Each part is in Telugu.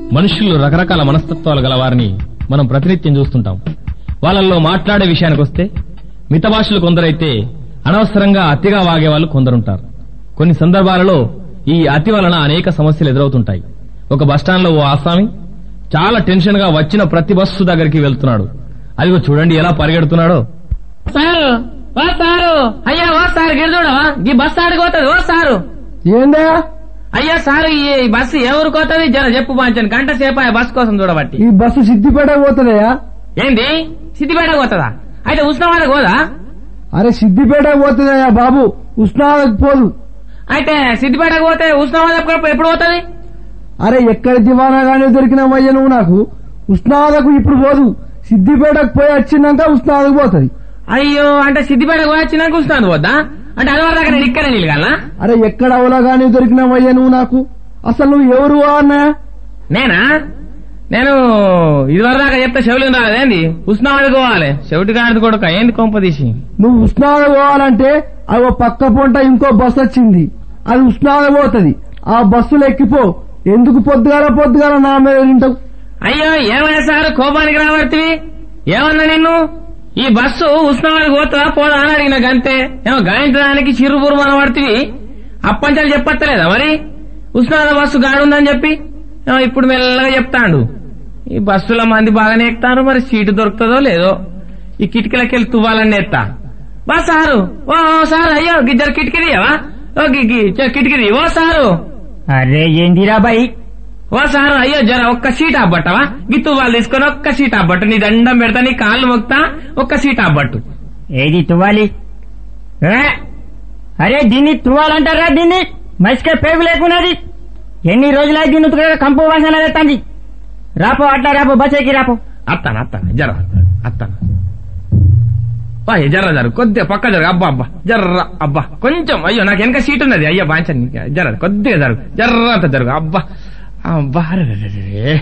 మనుషుల్లో రకరకాల మనస్తత్వాలు గల వారిని మనం ప్రతినిత్యం చూస్తుంటాం వాళ్ళల్లో మాట్లాడే విషయానికి వస్తే మిత భాషలు కొందరైతే అనవసరంగా అతిగా వాగే వాళ్ళు కొందరుంటారు కొన్ని సందర్భాలలో ఈ అతి వలన అనేక సమస్యలు ఎదురవుతుంటాయి ఒక బస్టాండ్లో ఓ ఆసామి చాలా టెన్షన్ గా వచ్చిన ప్రతి బస్సు దగ్గరికి వెళ్తున్నాడు అదిగో చూడండి ఎలా పరిగెడుతున్నాడో సారు ఓ సారు అయ్యా ఓ సారు గిరిజోడవా ఈ బస్సు ఆడిపోతుంది ఓ సారు ఏందా అయ్యా సారు ఈ బస్సు ఎవరు కోతది జర చెప్పు పాంచను గంట సేపు ఆ బస్సు కోసం చూడబట్టి ఈ బస్సు సిద్దిపేట పోతుందయ్యా ఏంది సిద్దిపేట పోతుందా అయితే ఉస్మానాబాద్ పోదా అరే సిద్దిపేట పోతుందయ్యా బాబు ఉస్నాలకు పోదు అయితే సిద్దిపేట పోతే ఉస్మానాబాద్ ఎప్పుడు- ఎప్పుడు పోతుంది అరే ఎక్కడ దివానా గానీ దొరికినావయ్యా నువ్వు నాకు ఉస్నాలకు ఇప్పుడు పోదు సిద్దిపేటకు పోయి వచ్చినాక ఉస్నాలకు పోతుంది అయ్యో అంటే సిద్దిపేట పోయి వచ్చినాక ఉస్మానాబాద్ పోద్దా అంటే అది వరకు నేను ఇక్కడే నిలగాలనా అరే ఎక్కడ అవలా గానీ దొరికినావయ్యా నువ్వు నాకు అసలు నువ్వు ఎవరు అన్నా నేనా నేను ఇదివరకు దాకా చెప్తే చెవులు రాలేదేంది ఉస్మానాబాద్ పోవాలి చెవిటి కాడిది కొడుక ఏంది కొంప తీసి నువ్వు ఉస్నాల పోవాలంటే అది ఓ పక్క పొంట ఇంకో బస్సు వచ్చింది అది ఉస్నాల పోతుంది ఆ బస్సులో ఎక్కిపో ఎందుకు పొద్దుగాల పొద్దుగాల నా మీద వింటావు అయ్యో ఏమైనా సార్ కోపానికి రాబడుతుంది ఏమన్నా నిన్ను ఈ బస్సు ఉస్మానాబాద్ పోతా పోదా అని అడిగిన గంతే ఏమో గాయించడానికి చిరుబురు మన పడుతుంది అప్పంచాలు చెప్పత్తలేదా మరి ఉస్మానాబాద్ బస్సు గాడుందని చెప్పి ఏమో ఇప్పుడు మెల్లగా చెప్తాండు ఈ బస్సులో మంది బాగానే ఎక్కుతారు మరి సీటు దొరుకుతుందో లేదో ఈ కిటికీలకి వెళ్ళి తువ్వాలని ఎత్తా బా సారు ఓ ఓ సారు అయ్యో గిద్దరు కిటికీ తీయవా? ఓ గి- గి- చ- కిటికీ తీ. ఓ సారు అరే ఏందిరా బాయ్ ఓ సారు అయ్యో జర ఒక్క సీట్ అబ్బట్టవా గిత్తు వాళ్ళు తీసుకొని ఒక్క సీట్ అబ్బట్టు నీ దండం పెడతా నీ కాళ్ళు మొక్తా ఒక్క సీట్ అబ్బట్టు ఏది తువ్వాలి ఏ? అరే దీన్ని తువ్వాలంటారా దీన్ని మసికే పేగు లేకున్నది ఎన్ని రోజులై దీన్ని ఉతకగా కంపు వాసన వెళ్తాంది రాపో అట్లా రాపో బస్సేకి రాపో అత్తాను అత్తాను జర అత్తాను అయ్య జర్ర జర కొద్దిగా పక్క జరగ అబ్బా అబ్బా జర్ర అబ్బా కొంచెం అయ్యో నాకు వెనక సీట్ ఉన్నది అయ్యో బాంచండి జర కొద్దిగా జరుగు జర్ర అంత జరుగు అబ్బా అబ్బా అరెరెరెరె.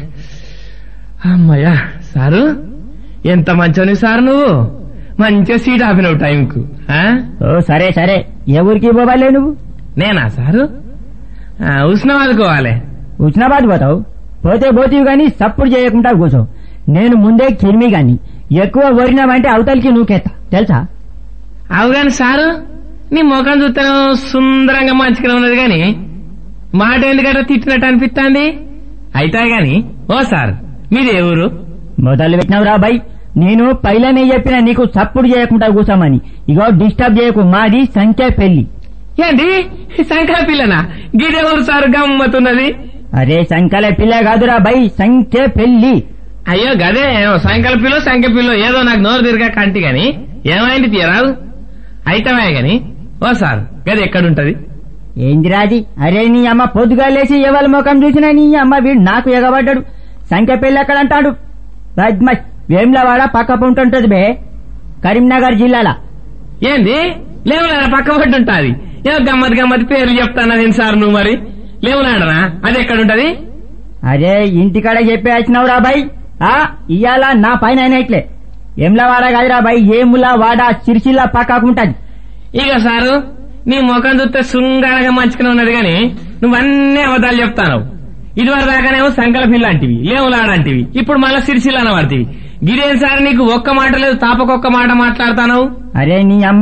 అమ్మయ్యా సారు ఎంత మంచోని సార్ నువ్వు మంచిగా సీట్ ఆపినవు టైంకు ఆ? ఓ సరే సరే ఎవరికి పోవాలే నువ్వు నేనా సారు ఆ, ఉస్మానాబాద్ కోవాలి హుస్నాబాద్ పోతావు పోతే పోతీవి గాని సప్పుడు చేయకుండా కూర్చో నేను ముందే కిరిమి గాని ఎక్కువ ఓరినావంటే అవతలికి నూకెత్తా తెలుసా అవుగాని సారు నీ ముఖం చూస్తాను సుందరంగా మంచిగా ఉన్నది గాని మాట ఎందుకంటే తిట్టినట్టు అనిపిస్తాంది అయితే గాని ఓ సార్ మీది ఏ ఊరు మొదలు పెట్టినవురా బై నేను పైలనే చెప్పిన నీకు సప్పుడు చేయకుండా కూర్చోమని ఇగో డిస్టర్బ్ చేయకు మాది సంఖ్య పెళ్లి ఏంటి శంకర పిల్లనా గిదే ఊరు సార్ గమ్మతున్నది అరే సంఖ్యల పిల్ల కాదురా బై సంఖ్య పెళ్లి అయ్యో గదే సాయంకాల పిల్లో సంఖ్య పిల్లో ఏదో నాకు నోరు తిరగా కంటి గాని ఏమైంది తీయరాదు అయితమే గాని ఓ సార్ గది ఎక్కడుంటది ఏందిరాది అరే నీ అమ్మ పొద్దుగా లేచి ఎవరి ముఖం చూసినా నీ అమ్మ వీడు నాకు ఎగబడ్డాడు సంఖ్య పెళ్లి ఎక్కడ అంటాడు బద్మాష్. వేములవాడ పక్క ఉంటుంటది బే కరీంనగర్ జిల్లాల ఏంది లేవులాడ పక్క పట్టు ఉంటాది ఏదో గమ్మత్ గమ్మత్ పేర్లు చెప్తానా నేను సార్ నువ్వు మరి లేవులాడనా అది ఎక్కడుంటది అరే ఇంటికాడ చెప్పి వచ్చినావురా బాయ్ ఆ ఇయ్యాల నా పైన అయినా ఇట్లే ఏమ్లవాడ కాదురా బాయ్ ఏములా వాడ సిరిసిల్ల పక్కకుంటది ఇక సారు నీ ముఖం చూస్తే శృంగారంగా మంచిగానే ఉన్నది గాని నువ్వు అన్ని అబద్ధాలు చెప్తాను ఇదివరకు దాకానేమో సంకల పిల్లంటివి లేవులాడంటివి ఇప్పుడు మళ్ళా సిరిసిల్ల అనబడితివి గిదేం సార్ నీకు ఒక్క మాట లేదు తాపకొక్క మాట మాట్లాడతాను అరే నీ అమ్మ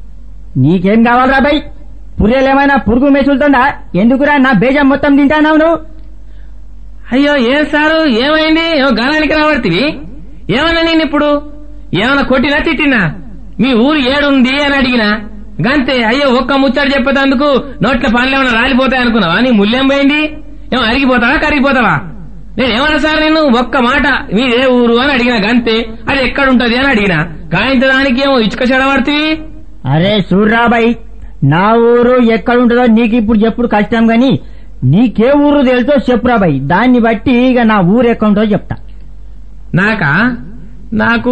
నీకేం కావాలరా బాయ్ పుర్రెలేమైనా పురుగు మెసులుతుందా ఎందుకురా నా బేజం మొత్తం తింటానావు నువ్వు అయ్యో ఏం సారు ఏమైంది ఏమో గాలానికి రాబడితివి ఏమన్నా నేను ఇప్పుడు ఏమన్నా కొట్టినా తిట్టినా మీ ఊరు ఏడుంది అని అడిగినా గంతే అయ్యో ఒక్క ముచ్చట చెప్పేటందుకు నోట్ల పనులు ఏమైనా రాలిపోతాయి అనుకున్నావా నీ ముల్లేం పోయింది ఏమో అరిగిపోతావా కరిగిపోతావా నేను ఏమన్నా సార్ నేను ఒక్క మాట మీదే ఊరు అని అడిగిన గంతే అది ఎక్కడుంటది అని అడిగినా కాయించడానికి ఏమో ఇటుక చెడబడుతుంది అరే చూడ్రా బాయ్ నా ఊరు ఎక్కడుంటుందో నీకు ఇప్పుడు చెప్పుడు కష్టం గాని నీకే ఊరు తెలుసో చెప్పురా బాయ్ దాన్ని బట్టి ఇక నా ఊరు ఎక్కడుంటుందో చెప్తా నాకా నాకు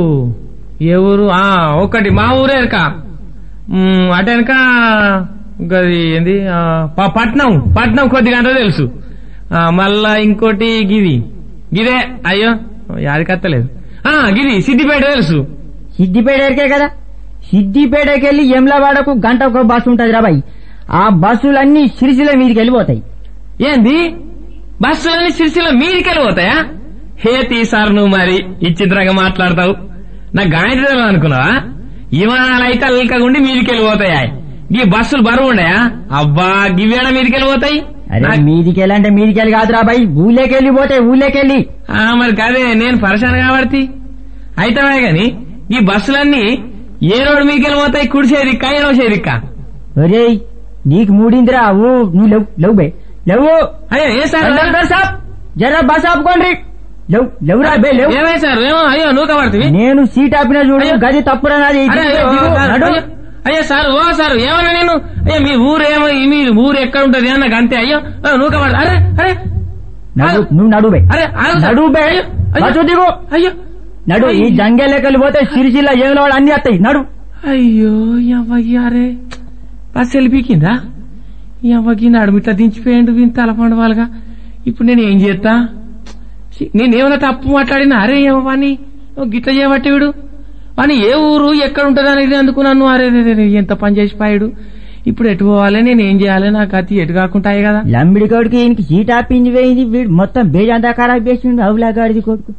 ఏ ఊరు ఆ ఒకటి మా ఊరే ఎరక అటెనక గది ఏంది ఆ, ప- పట్నం పట్నం కొద్దిగా అంతా తెలుసు ఆ, మళ్ళా ఇంకోటి గిది గిదే అయ్యో యాదికత్తలేదు ఆ గిది సిద్దిపేట తెలుసు సిద్దిపేట ఎరికే కదా సిద్దిపేటకి వెళ్ళి ఎమ్లవాడకు గంట ఒక బస్సు ఉంటది రా బాయ్ ఆ బస్సులన్నీ సిరిసిల మీదకి వెళ్ళిపోతాయి ఏంది బస్సులన్నీ సిరిసిల్ల మీదికెళ్ళి పోతాయా హే తీసారు నువ్వు మరి ఇచ్చిత్రంగా మాట్లాడతావు నా గాయత్రి అనుకున్నావా విమానాలు అయితే అల్కగుండి మీదికెళ్ళి పోతాయా ఈ బస్సులు బరువు ఉండయా అబ్బా గివేడ మీదికెళ్ళి పోతాయి అరే నాకు- మీదికెళ్ళి అంటే మీదికెళ్ళి కాదురా బాయ్ ఊళ్ళోకెళ్ళి పోతే ఊళ్ళోకెళ్ళి ఆ, మరి కాదే నేను పరేషాన్ కాబట్టి అయితమే గాని ఈ బస్సులన్నీ ఏ రోడ్డు మీదకెళ్ళి పోతాయి కుడి చేదిక్క ఏడవ చేదిక్క ఒరేయ్ నీకు మూడిందిరా ఊ నువ్వు లేవు లేవు బే లేవు అయ్యో ఏ సార్ కండక్టర్ సాబ్ జర బస్ ఆపుకోండి లేవు లేవురా బే లేవు ఏమై సార్ ఏమో అయ్యో నువ్వు కబడుతుంది నేను సీట్ ఆపిన చూడు అయ్యో. గది తప్పురా నాది అరే, అయ్యో, దిగు, సార్, నడు. అయ్యో, అయ్యో సార్ ఓ సార్ ఏమన్నా నేను అయ్యో మీ ఊరు ఏమో మీ ఊరు ఎక్కడ ఉంటది అని నాకు అంతే అయ్యో ఆ, నువ్వు కబడు అరే అరే నడు నువ్వు నడు బే అరే ఆగు సార్. నడు బే అయ్యో, అయ్యో. బస్సు దిగు అయ్యో నడు ఈ జంగే లెక్కలు పోతే సిరిసిల్ల ఏమిలో వాడు అన్ని వస్తాయి నడు అయ్యో అవ్వయ్యారే బస్ వెళ్ళిపోయిందా అవ్వకి నడుము ఇట్లా దించిపోయిండు వీని తలపండు వాళ్ళగా ఇప్పుడు నేను ఏం చేస్తా ఛీ, నేనేమైనా తప్పు మాట్లాడినా అరే ఏమో వాని ఓ గిట్ల చేయబట్టి వీడు వాని ఏ ఊరు ఎక్కడ ఉంటుంది అనేది అందుకు నన్ను అరే రే, రే, రే, ఎంత పని చేసిపోయాడు ఇప్పుడు ఎటు పోవాలి నేను ఏం చేయాలి నాకు అతి ఎటు కాకుంటాయి కదా లంబిడి కొడుకు ఈయనకి సీట్ ఆపింది వేయింది వీడు మొత్తం బేజంతా ఖరాబ్ చేసిండు అవులా గాడిది కొడుకు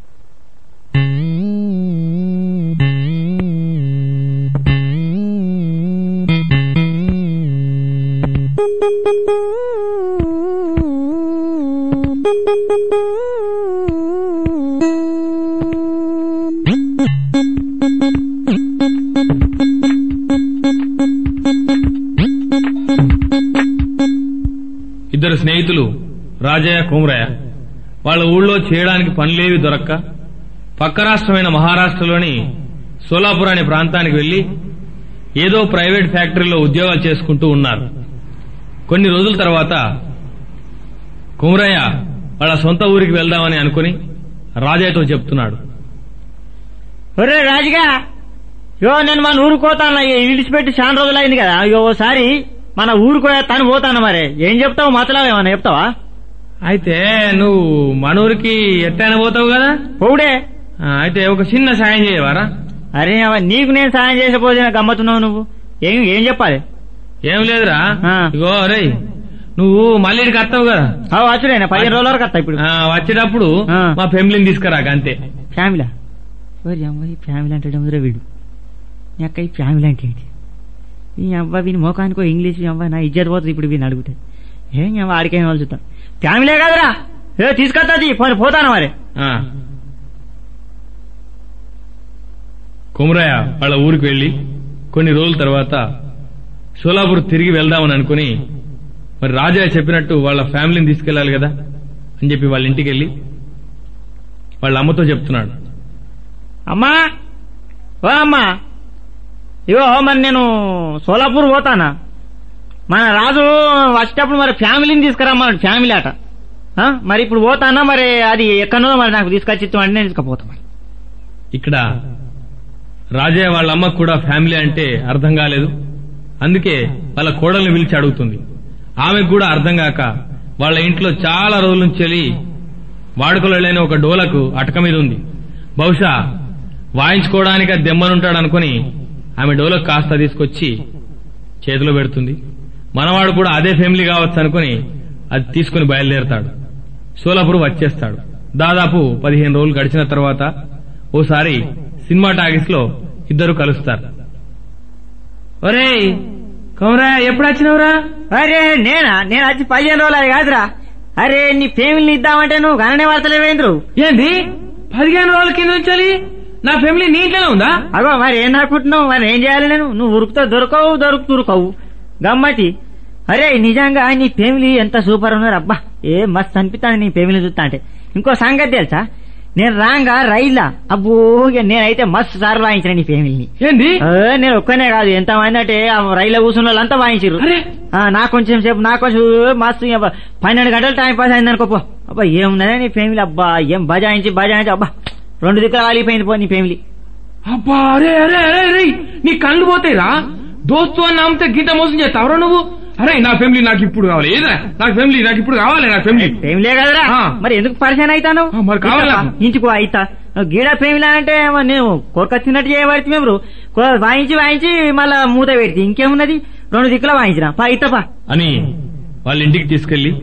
ఇద్దరు స్నేహితులు రాజయ్య కుమరయ్య వాళ్ళ ఊళ్ళో చేయడానికి పనులేవి దొరక్క పక్క రాష్ట్రమైన మహారాష్ట్రలోని సోలాపూర్ అనే ప్రాంతానికి వెళ్లి ఏదో ప్రైవేట్ ఫ్యాక్టరీలో ఉద్యోగాలు చేసుకుంటూ ఉన్నారు కొన్ని రోజుల తర్వాత కుమరయ్య వాళ్ళ సొంత ఊరికి వెళ్దామని అనుకుని రాజయ్యతో చెప్తున్నాడు ఒరే రాజుగా యో నేను మన ఊరికి పోతాను విడిచిపెట్టి చాలా రోజులు అయింది కదా అయ్యో ఓసారి మన ఊరికి తను పోతాను మరి ఏం చెప్తావు మతలా ఏమన్నా చెప్తావా అయితే నువ్వు మనూరికి ఎట్టైనా పోతావు కదా పోవుడే ఆ, అయితే ఒక చిన్న సాయం చేయవారా అరే అవ్వ, నీకు నేను సాయం చేసపోతే గమ్మతున్నావు నువ్వు ఏం ఏం చెప్పాలి ఏం లేదురా ఆ. ఇగో రే నువ్వు మళ్ళీ ఇక్కడికి వస్తావు కదా అవు వచ్చుడే పదిహేను రోజుల వరకు వస్తా ఇప్పుడు ఆ, వచ్చేటప్పుడు ఆ. మా ఫ్యామిలీని తీసుకురాక అంతే ఫ్యామిలీ ఓరి అమ్మాయి ఫ్యామిలీ అంటే ముందర వీడు నీ అక్క ఈ ఫ్యామిలీ అంటే ఏంటి ఈ అబ్బా వీని మోకానికో ఇంగ్లీష్ ఈ అబ్బాయి నా ఇజ్జత్ పోతుంది ఇప్పుడు వీని అడుగుతాయి ఏం అవ్వ ఆడికేం వాళ్ళు చూద్దాం ఫ్యామిలీ కదరా ఏ తీసుకొస్తుంది పోనీ పోతాను మరి ఆ. కుమరయ్య వాళ్ళ ఊరికి వెళ్లి కొన్ని రోజుల తర్వాత సోలాపూర్ తిరిగి వెళ్దామని అనుకుని మరి రాజయ్య చెప్పినట్టు వాళ్ళ ఫ్యామిలీని తీసుకెళ్లాలి కదా అని చెప్పి వాళ్ళ ఇంటికి వెళ్ళి వాళ్ళ అమ్మతో చెప్తున్నాడు అమ్మా ఓ అమ్మా ఇగో మరి నేను సోలాపూర్ పోతానా మన రాజు వచ్చేటప్పుడు మరి ఫ్యామిలీని తీసుకురమ్మన్నాడు ఫ్యామిలీ అట ఆ? మరి ఇప్పుడు పోతానా మరి అది ఎక్కడో మరి నాకు తీసుకొచ్చి ఇస్తామంటే నేను తీసుకుపోతా మరి ఇక్కడ రాజయ్య వాళ్ళ అమ్మకు కూడా ఫ్యామిలీ అంటే అర్థం కాలేదు అందుకే వాళ్ళ కోడల్ని పిలిచి అడుగుతుంది ఆమెకు కూడా అర్థం కాక వాళ్ళ ఇంట్లో చాలా రోజుల నుంచి వెళ్ళి వాడుకలో లేని ఒక డోలకు అటక మీద ఉంది బహుశా వాయించుకోవడానికి అది దెమ్మనుంటాడు అనుకుని ఆమె డోలకు కాస్త తీసుకొచ్చి చేతిలో పెడుతుంది మనవాడు కూడా అదే ఫ్యామిలీ కావచ్చు అనుకుని అది తీసుకుని బయలుదేరతాడు సోలాపూర్ వచ్చేస్తాడు దాదాపు పదిహేను రోజులు గడిచిన తర్వాత ఓసారి సినిమా టాకీస్ లో ఇద్దరు కలుస్తారు ఒరేయ్ కొమరా ఎప్పుడు వచ్చినవురా అరే నేనా నేను వచ్చి పదిహేను రోజులు అది కాదురా అరే నీ ఫ్యామిలీని ఇద్దామంటే నువ్వు గణనే వార్తలేవేంద్రు ఏంది పదిహేను రోజుల కింద ఉంచాలి నా ఫ్యామిలీ నీ ఇంట్లోనే ఉందా అగో మరి ఏం అనుకుంటున్నావు మరి ఏం చేయాలి నేను నువ్వు ఉరుకుతో దొరకవు దొరుకు దొరకవు గమ్మతి అరే నిజంగా నీ ఫ్యామిలీ ఎంత సూపర్ ఉన్నారు అబ్బా ఏ మస్తు అనిపిస్తాను నీ ఫ్యామిలీ చూస్తా అంటే ఇంకో సంగతి తెలుసా నేను రాంగా రైలా అబ్బో ఇక నేనైతే మస్తు సార్లు వాయించిన నీ ఫ్యామిలీని ఏంది ఆ, నేను ఒక్కనే కాదు ఎంత మంది అంటే ఆ రైల్లో కూర్చున్న వాళ్ళంతా వాయించారు అరే నాకు కొంచెం సేపు నాకు కొంచెం మస్తు ఇక పన్నెండు గంటలు టైం పాస్ అయింది అనుకో పో. అబ్బా ఏమున్నదే నీ ఫ్యామిలీ అబ్బా ఏం బజాయించి బజాయించి అబ్బా రెండు దిక్కులు కాలిపోయింది పో నీ ఫ్యామిలీ అబ్బా అరే అరే అరే అరే నీ కళ్ళు పోతాయిరా దోస్తు అని నమ్మితే గీత మోసం చేస్తావురా నువ్వు అరే నా ఫ్యామిలీ నాకు ఇప్పుడు కావాలి ఏదా నాకు ఫ్యామిలీ నాకు ఇప్పుడు కావాలి నా ఫ్యామిలీ ఫ్యామిలీ కదరా ఆ. మరి ఎందుకు పరిచయం అవుతాను ఆ, మరి కావాలా? ఇంచుకో అయితా గీడ ఫ్యామిలీ అంటే మరి నేను కొరకొచ్చినట్టు చేయబడితే మేము కొ- వాయించి వాయించి మళ్ళా మూత పెడితే ఇంకేమున్నది రెండు దిక్కుల వాయించిన పా ఇత్తపా అని వాళ్ళ ఇంటికి తీసుకెళ్లి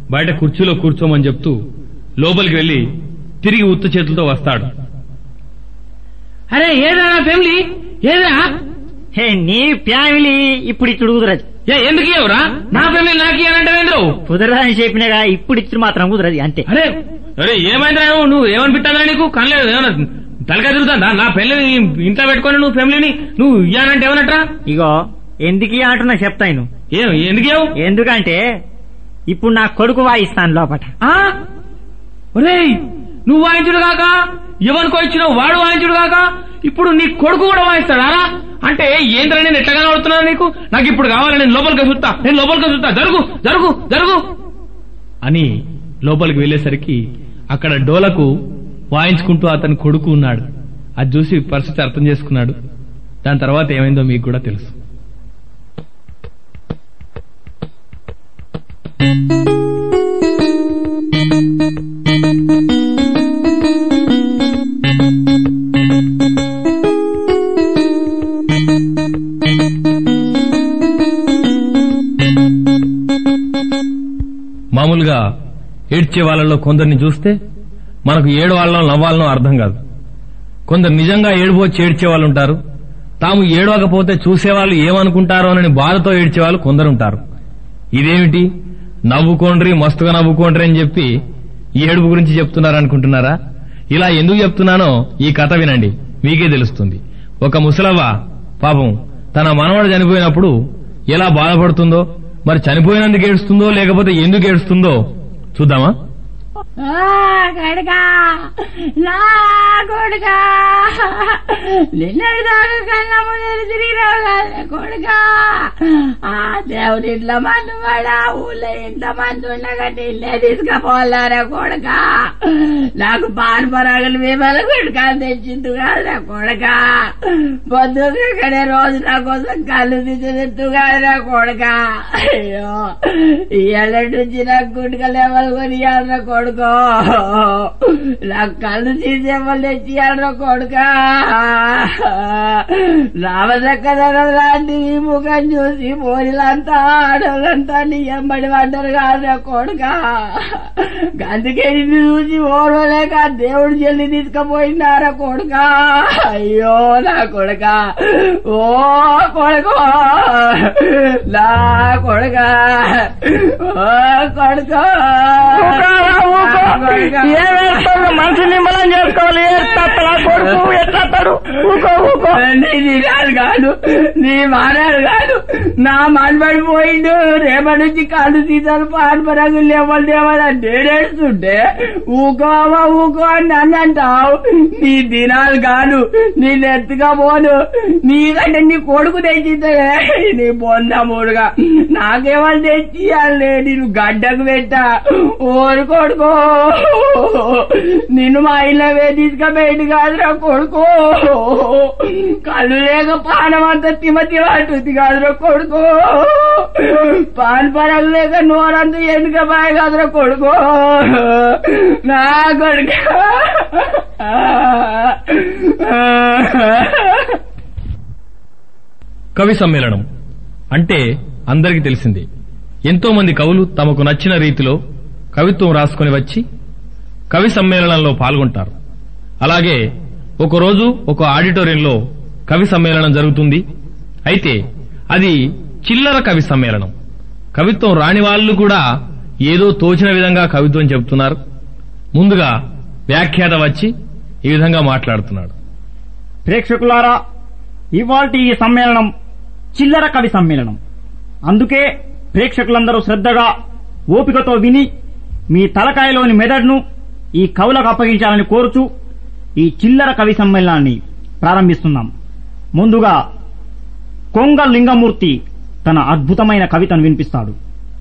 బయట కుర్చీలో కూర్చోమని చెప్తూ లోపలికి వెళ్లి తిరిగి ఉత్త చేతులతో వస్తాడు అరే ఏదా నా ఫ్యామిలీ ఏదా హే నీ ఫ్యామిలీ ఇప్పుడు ఇచ్చుడు కుదరదు ఏ ఎందుకు ఇవ్వరా నా ఫ్యామిలీ నాకు ఇవ్వాలంటే ఏంద్రు కుదరదని చెప్పినగా ఇప్పుడు ఇచ్చుడు మాత్రం కుదరదు అంతే అరే అరే ఏమైందిరా నువ్వు నువ్వు ఏమనిపిస్తుందా నీకు కనలేదు ఏమన్నా తలకాయ తిరుగుతుందా నా పెళ్ళిని ఇంట్లో పెట్టుకొని నువ్వు ఫ్యామిలీని నువ్వు ఇయ్యానంటే ఏమన్నట్రా ఇగో ఎందుకు ఇయ్య అంటున్నా చెప్తాను ఏం ఎందుకు ఇవ్వవు? ఎందుకంటే ఇప్పుడు నా కొడుకు వాయిస్తాను లోపట ఆ ఒరేయ్ నువ్వు వాయించుడు కాక ఎవరికో ఇచ్చినావు వాడు వాయించుడు కాక ఇప్పుడు నీ కొడుకు కూడా వాయిస్తాడా అంటే ఏంద్రా నేను ఎట్లా కనబడుతున్నాను నీకు నాకు ఇప్పుడు కావాలి నేను లోపలికి చూస్తా నేను లోపలికి చూస్తా జరుగు జరుగు జరుగు అని లోపలికి వెళ్లేసరికి అక్కడ డోలకు వాయించుకుంటూ అతని కొడుకు ఉన్నాడు అది చూసి పరిస్థితి అర్థం చేసుకున్నాడు దాని తర్వాత ఏమైందో మీకు కూడా తెలుసు మామూలుగా ఏడ్చే వాళ్ళలో కొందరిని చూస్తే మనకు ఏడు వాళ్ళలో నవ్వాలనో అర్థం కాదు కొందరు నిజంగా ఏడుపోచి ఏడ్చే వాళ్ళు ఉంటారు తాము ఏడవకపోతే చూసేవాళ్ళు ఏమనుకుంటారో అని బాధతో ఏడ్చే వాళ్ళు కొందరుంటారు ఇదేమిటి నవ్వుకోండ్రి మస్తుగా నవ్వుకోండ్రి అని చెప్పి ఈ ఏడుపు గురించి చెప్తున్నారు అనుకుంటున్నారా ఇలా ఎందుకు చెప్తున్నానో ఈ కథ వినండి మీకే తెలుస్తుంది ఒక ముసలవ్వ పాపం తన మనవడు చనిపోయినప్పుడు ఎలా బాధపడుతుందో మరి చనిపోయినందుకు ఏడుస్తుందో లేకపోతే ఎందుకు ఏడుస్తుందో చూద్దామా కొడుకా నా కొడుకా నిన్నటి దాకా కన్నా ముందు తిరిగినావు కదా కొడుకా ఆ దేవుడు ఇంట్లో మంది వాడా ఊళ్ళో ఇంట్లో మంది ఉండగా నిన్నే తీసుకుపోవాలరా కొడుకా నాకు పాన్పరాగలు మేమల కొడుకా తెచ్చింది కాదురా కొడుకా పొద్దుకనే రోజు నా కోసం కళ్ళు తీసేది కాదురా కొడుకా అయ్యో ఇవాళ నుంచి నాకు గుడ్కలు ఎవరు కొనియాలరా కొడుకో నాకు కళ్ళు తీసేవాళ్ళు తెచ్చియాలరా కొడుకా రామచక్కదనం లాంటి ఈ ముఖం చూసి పోలిలంతా ఆడవాళ్ళంతా నీ ఎంబడి పడ్డారు కాదురా కొడుకా అందుకే నిన్ను చూసి ఓర్వలేక దేవుడు చెల్లి తీసుకుపోయినారా కొడుకా అయ్యో నా కొడుకా ఓ కొడుకో నా కొడుకా ఓ కొడుకో మనసు నిమ్మలం చేసుకోవాలి ఏడుస్తాడు కొడుకు ఎట్లాడు ఊకో ఊకో నీ దినాలు కాదు నీ మానాలు కాదు నా మనబడి పోయిండు రేపటి నుంచి కళ్ళు సీతాలు పాన్పరంగులు లేవాలి లేవాలి నేడేస్తుంటే ఊకోవా ఊకో అని నన్ను అంటావు నీ దినాలు కాదు నీ నెత్తుగా పోను నీకంటే నీ కొడుకు తెచ్చితే నీ బొంద మూడుగా నాకేమని తెచ్చియాలే నేను గడ్డకు పెట్టా ఓరు కొడుకో నిన్ను మా ఇళ్ళవే తీసుకపోయింది కాదురా కొడుకో కళ్ళు లేక పానం అంతా తిమ తిమ అంటుంది కాదురా కొడుకో పాన్ పరగ లేక నోరంతా ఎందుక బాయ్ కాదురా కొడుకో నా కొడుకు కవి సమ్మేళనం అంటే అందరికీ తెలిసిందే ఎంతో మంది కవులు తమకు నచ్చిన రీతిలో కవిత్వం రాసుకొని వచ్చి కవి సమ్మేళనంలో పాల్గొంటారు అలాగే ఒకరోజు ఒక ఆడిటోరియంలో కవి సమ్మేళనం జరుగుతుంది అయితే అది చిల్లర కవి సమ్మేళనం కవిత్వం రాని వాళ్ళు కూడా ఏదో తోచిన విధంగా కవిత్వం చెబుతున్నారు ముందుగా వ్యాఖ్యాత వచ్చి ఈ విధంగా మాట్లాడుతున్నాడు ప్రేక్షకులారా ఇవాల్టి ఈ సమ్మేళనం చిల్లర కవి సమ్మేళనం అందుకే ప్రేక్షకులందరూ శ్రద్ధగా ఓపికతో విని మీ తలకాయలోని మెదడును ఈ కవులకు అప్పగించాలని కోరుచు ఈ చిల్లర కవి సమ్మేళనాన్ని ప్రారంభిస్తున్నాం ముందుగా కొంగ లింగమూర్తి తన అద్భుతమైన కవితను వినిపిస్తాడు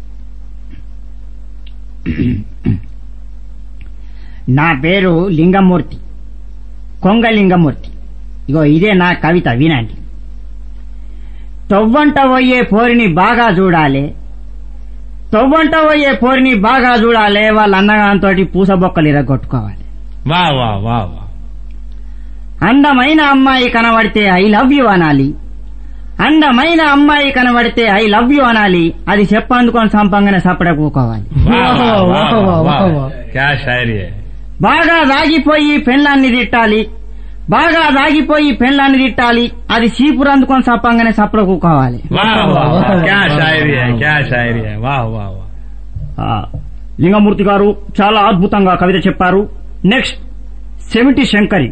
నా పేరు లింగమూర్తి కొంగ లింగమూర్తి ఇగో ఇదే నా కవిత వినండి తొవ్వంట పోయే పోరిని బాగా చూడాలి తొవ్వంట పోయే పోరిని బాగా చూడాలి వాళ్ళ అన్నగాంతో పూసబొక్కలు ఇరగొట్టుకోవాలి వా వా వా వా అందమైన అమ్మాయి కనబడితే ఐ లవ్ యు అనాలి అందమైన అమ్మాయి కనబడితే ఐ లవ్ యూ అనాలి అది చెప్పందుకొని సంపంగానే సపడ కూకోవాలి वाह, वाह, वाह, वाह, वाह, वाह। क्या शायरी है బాగా దాగిపోయి పెళ్ళాన్ని తిట్టాలి బాగా దాగిపోయి పెళ్ళాన్ని తిట్టాలి అది చీపురు అందుకొని సంపంగానే సపడ కూకోవాలి वाह वाह वाह, वाह, क्या वाह, शायरी है वाह, क्या शायरी है वाह वाह वाह ఆ, లింగమూర్తి గారు చాలా అద్భుతంగా కవిత చెప్పారు నెక్స్ట్ సెమిటి శంకరి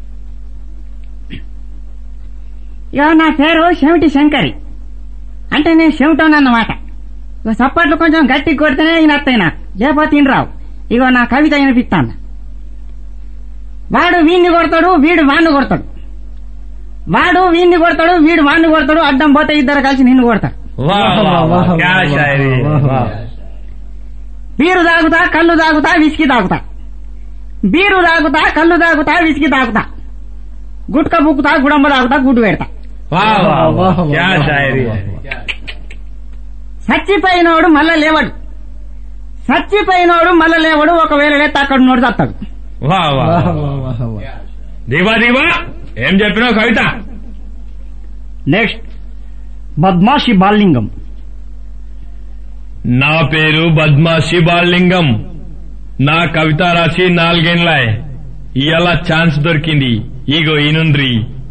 ఇక నా పేరు చెమిటి శంకరి అంటే నేను చెమిటోనన్నమాట ఇక చప్పట్లు కొంచెం గట్టి కొడితేనే ఈయనత్తాయి నాకు లేకపోతే రావు ఇగో నా కవిత వినిపిస్తాను వాడు వీణ్ణి కొడతాడు వీడు వాణ్ణి కొడతాడు వాడు వీణ్ణి కొడతాడు వీడు వాణ్ణి కొడతాడు అడ్డం పోతే ఇద్దరు కలిసి నిన్ను కొడతాడు वाह वाह वाह क्या शायरी है वाह బీరు తాగుతా కళ్ళు తాగుతా విసికి తాగుతా బీరు తాగుతా కళ్ళు తాగుతా విసికి తాగుతా గుట్క బుక్కుతా గుడంబ తాగుతా గుడ్డు పెడతా वाह वाह वाह वाह, क्या वाह, शायरी वाह, है చచ్చిపోయినోడు మళ్ళా లేవడు చచ్చిపోయినోడు మళ్ళా లేవడు ఒకవేళ లేతే అక్కడ నోడు తస్తాడు वाह वाह वाह, वाह वाह, वाह, वाह. దీవా దీవా ఏం చెప్పినావు కవిత నెక్స్ట్ బద్మాషి బాలింగం నా పేరు బద్మాషి బాలింగం నా కవిత రాసి నాలుగేండ్లాయ్ ఇవాళ ఛాన్స్ దొరికింది ఇగో ఇనుండ్రి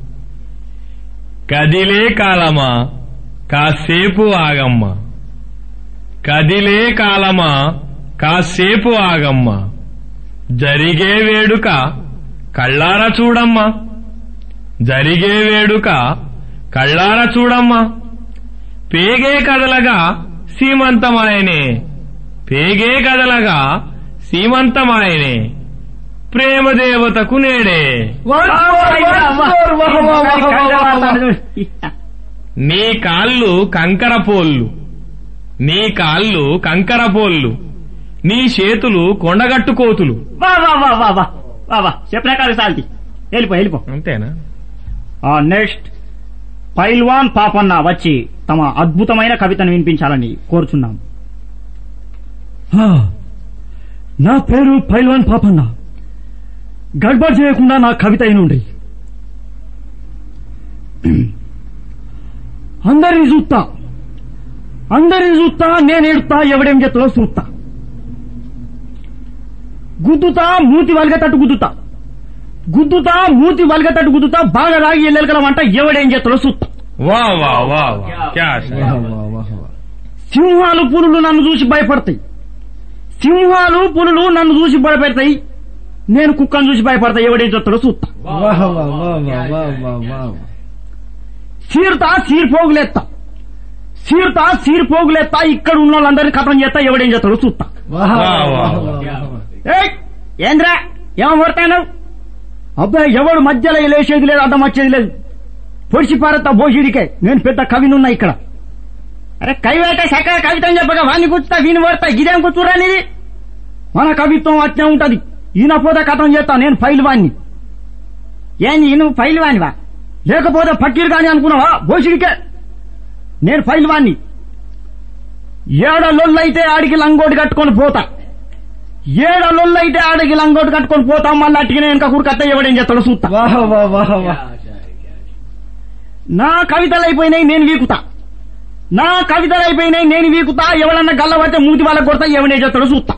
కదిలే కాలమా కాసేపు ఆగమ్మ కదిలే కాలమా కాసేపు ఆగమ్మ జరిగే వేడుక కళ్ళార చూడమ్మా జరిగే వేడుక కళ్ళార చూడమ్మా పేగే కదలగా సీమంతమాయనే పేగే కదలగా సీమంతమాయనే ప్రేమ దేవతకు నేడే నీ కాళ్ళు కంకర పోళ్ళు నీ కాళ్ళు కంకర పోళ్ళు నీ చేతులు కొండగట్టు కోతులు వా వా వా వా వా వా వా చెప్పినా కాదు సాల్తి వెళ్ళిపో వెళ్ళిపో అంతేనా నెక్స్ట్ పైల్వాన్ పాపన్న వచ్చి తమ అద్భుతమైన కవితను వినిపించాలని కోరుచున్నాం ఆ, నా పేరు పైల్వాన్ పాపన్న గడ్బడ్ చేయకుండా నా కవిత అయినుండ్రి అందరిని చూస్తా అందరిని చూస్తా నేను ఎడుతా ఎవడేం చేస్తాడో చూస్తా గుద్దుతా మూతి వలగతట్టు గుద్దుతా గుద్దుతా మూతి వలగతట్టు గుద్దుతా బాగా రాగి ఎల్లెలకల వంట ఎవడేం చేస్తాడో చూస్తా వా వా వా వా క్యా वाह, वाह, वाह, वाह. సింహాలు పులులు నన్ను చూసి భయపడతాయి సింహాలు పులులు నన్ను చూసి భయపెడతాయి నేను కుక్కను చూసి భయపడతా ఎవడేం చెప్తాడో చూస్తా वाह, वाह, वाह, वाह, वाह, वाह, वाह. సీరుతా సీర్ పోగులేస్తా సీరుతా సీర్ పోగులేస్తా ఇక్కడ ఉన్న వాళ్ళందరినీ కథం చేస్తా ఎవడేం చేస్తాడో చూస్తా वाह, वाह, वाह, वाह, वाह, वाह. ఏయ్, ఏంద్రా ఏమో కొడతాను అబ్బాయి ఎవడు మధ్యలో లేచేది లేదు అడ్డం వచ్చేది లేదు పొడిచి పారత బోషిడికే నేను పెద్ద కవినున్నా ఇక్కడ అరే కవిత చక్కగా కవితం చెప్పగా వాణ్ణి కూర్చుతా వీని కొడతా ఇదేం కూర్చురా నీది మన కవిత్వం అట్నే ఉంటది ఈయన పోతే కథం చేస్తా నేను ఫైల్ వాణ్ణి ఏంది నువ్వు ఫైల్ వానివా లేకపోతే ఫకీర్ గాని అనుకున్నావా బోషిడికే నేను ఫైల్ వాణ్ణి ఏడ లొల్లైతే ఆడికి లంగోటి కట్టుకొని పోతా ఏడ లొల్లైతే ఆడికి లంగోటి కట్టుకొని పోతా మళ్ళీ అట్టికి వెనక కూరకత్త ఎవడేం చేస్తాడో చూస్తా वाह, वाह, वाह, वाह. నా కవితలు అయిపోయినాయి నేను వీకుతా నా కవితలు అయిపోయినాయి నేను వీకుతా ఎవడన్నా గల్ల పడితే మూతి వాళ్ళకి కొడతా ఎవడే చేస్తాడో చూస్తా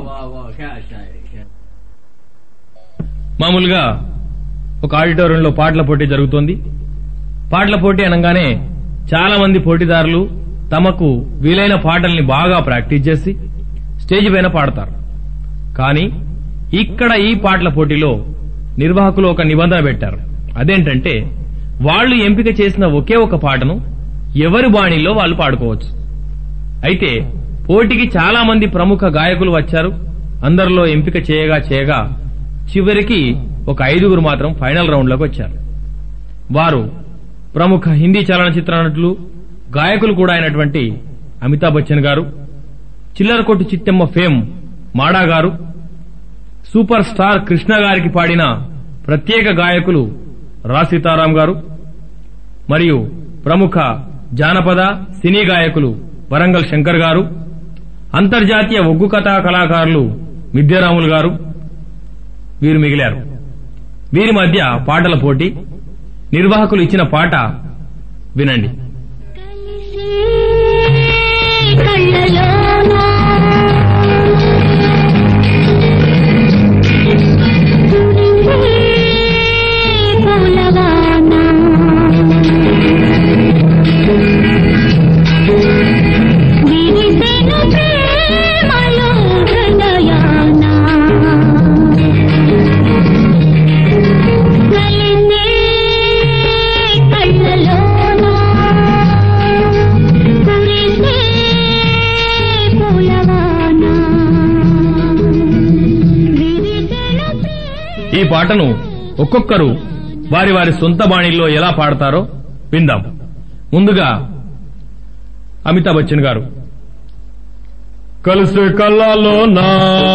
మామూలుగా ఒక ఆడిటోరియంలో పాటల పోటీ జరుగుతోంది పాటల పోటీ అనగానే చాలా మంది పోటీదారులు తమకు వీలైన పాటల్ని బాగా ప్రాక్టీస్ చేసి స్టేజ్ పైన పాడతారు కానీ ఇక్కడ ఈ పాటల పోటీలో నిర్వాహకులు ఒక నిబంధన పెట్టారు అదేంటంటే వాళ్ళు ఎంపిక చేసిన ఒకే ఒక పాటను ఎవరి బాణీలో వాళ్ళు పాడుకోవచ్చు అయితే పోటీకి చాలా మంది ప్రముఖ గాయకులు వచ్చారు అందరిలో ఎంపిక చేయగా చేయగా చివరికి ఒక ఐదుగురు మాత్రం ఫైనల్ రౌండ్లోకి వచ్చారు వారు ప్రముఖ హిందీ చలనచిత్ర నటులు గాయకులు కూడా అయినటువంటి అమితాబ్ బచ్చన్ గారు చిల్లరకొట్టు చిత్తెమ్మ ఫేమ్ మాడా గారు సూపర్ స్టార్ కృష్ణ గారికి పాడిన ప్రత్యేక గాయకులు రా సీతారాం గారు మరియు ప్రముఖ జానపద సినీ గాయకులు వరంగల్ శంకర్ గారు అంతర్జాతీయ ఒగ్గు కథా కళాకారులు మిద్యారాములు గారు వీరు మిగిలారు వీరి మధ్య పాటల పోటీ నిర్వాహకులు ఇచ్చిన పాట వినండి కళ్ళలోనా కురిసే పూలవానా విరిసెను ప్రేమలో హృదయానా కలిసే కళ్ళలోనా కురిసే పూలవానా విరిసెను ప్రేమ ఈ పాటను ఒక్కొక్కరు వారి వారి సొంత బాణీల్లో ఎలా పాడతారో విందాం ముందుగా అమితాబ్ బచ్చన్ గారు కలిసే కళ్ళలో నా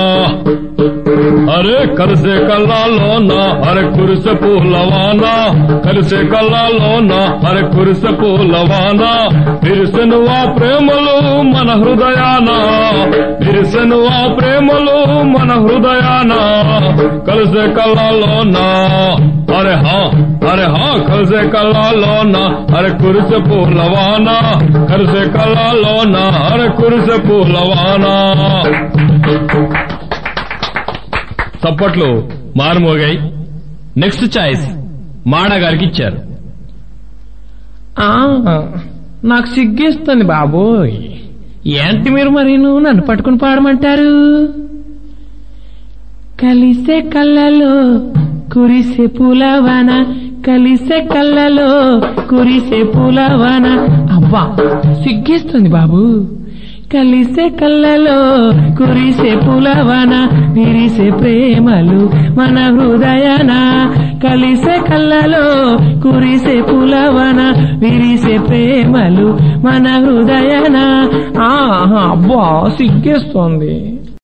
అరే కలిసే కళ్ళలో నా అరే కురిసె పూలవానా కలిసే కళ్ళలో నా అరే కురిసె పూలవానా విరిసెను ఆ ప్రేమలు మన హృదయాన విరిసెను ఆ ప్రేమలు మన హృదయాన కలిసే కళ్ళలో నా అరే హా అరే హా కలిసే కళ్ళలో నా అరే కురిసె పూలవానా కలిసే కళ్ళలో నా అరే కురిసె పూలవానా చప్పట్లు మారుమోగాయి నెక్స్ట్ చాయిస్ మాడా గారికి ఇచ్చారు ఆ, నాకు సిగ్గేస్తుంది బాబోయ్ ఏంటి మీరు మరి నన్ను పట్టుకుని పాడమంటారు కలిసే కళ్ళలో కురిసే పూలవన కలిసే కళ్ళలో కురిసే పూలవన అబ్బా సిగ్గేస్తుంది బాబు కలిసే కళ్ళలో కురిసే పులవన విరిసే ప్రేమలు మన హృదయన కలిసే కళ్ళలో కురిసే పులవన విరిసే ప్రేమలు మన హృదయన ఆహా అబ్బా సిగ్గేస్తోంది